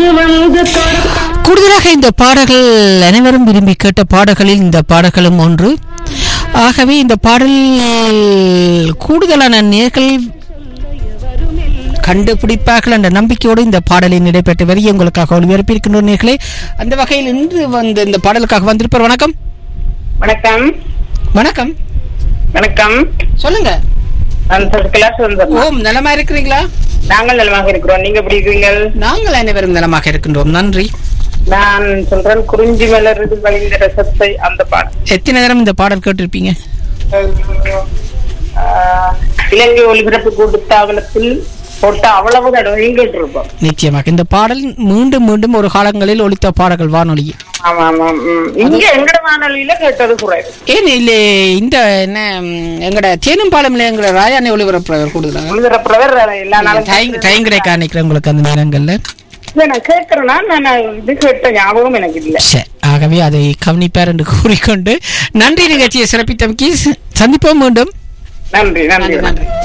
இன்று வந்து தொடர்பா கூடுதலாக இந்த பாடல்கள் அனைவரும் விரும்பி கேட்ட பாடல்களில் இந்த பாடல்களும் ஒன்று ஆகவே இந்த பாடல் கூடுதலான நேர்கள் கண்டுபிடிப்பார்கள் என்ற நம்பிக்கையோடு இந்த பாடலின் நடைபெற்ற வரி உங்களுக்காக ஒளிபரப்பியிருக்கின்ற நேர்களே அந்த வகையில் இன்று வந்து இந்த பாடலுக்காக வந்திருப்பார் வணக்கம் வணக்கம் வணக்கம் வணக்கம் சொல்லுங்க நான் சசிகலா சுந்தரம் ஓம் நலமா இருக்கிறீங்களா நாங்கள் நலமாக இருக்கிறோம் நீங்க எப்படி இருக்கீங்கள் நாங்கள் அனைவரும் நலமாக இருக்கின்றோம் நன்றி நான் சொல்றேன் குறிஞ்சி மலருது வழிந்த ரசத்தை அந்த பாடம் எத்தனை நேரம் இந்த பாடல் கேட்டிருப்பீங்க ஆஹ், இலங்கை ஒலிபரப்பு கூட்டுத்தாபனத்தில் போட்ட அவ்வளவு தடவையும் கேட்டிருப்போம் நிச்சயமாக இந்த பாடல் மீண்டும் மீண்டும் ஒரு காலங்களில் ஒலித்த பாடல்கள் வானொலியில் ஆமா ஆமா ம். இங்க எங்கட வானொலியில கேட்டது குறைவு ஏன் இல்லை இந்த என்ன ம், எங்கட தேனும் பாலம்ல எங்கட ராயானை ஒளிபரப்புறவர் கூடுதலாக ஒலிபரப்புறவர் எல்லா நாளும் டைம் டைம் கிடைக்க நினைக்கிறேன் உங்களுக்கு அந்த நேரங்கள்ல இல்ல, நான் கேட்கறேன்னா நான் இது கேட்ட ஞாபகம் எனக்கு இல்ல சரி ஆகவே அதை கவனிப்பார் என்று கூறிக்கொண்டு நன்றி நிகழ்ச்சியை சிறப்பித்தமைக்கு சந்திப்போம் மீண்டும் நன்றி நன்றி நன்றி நன்றி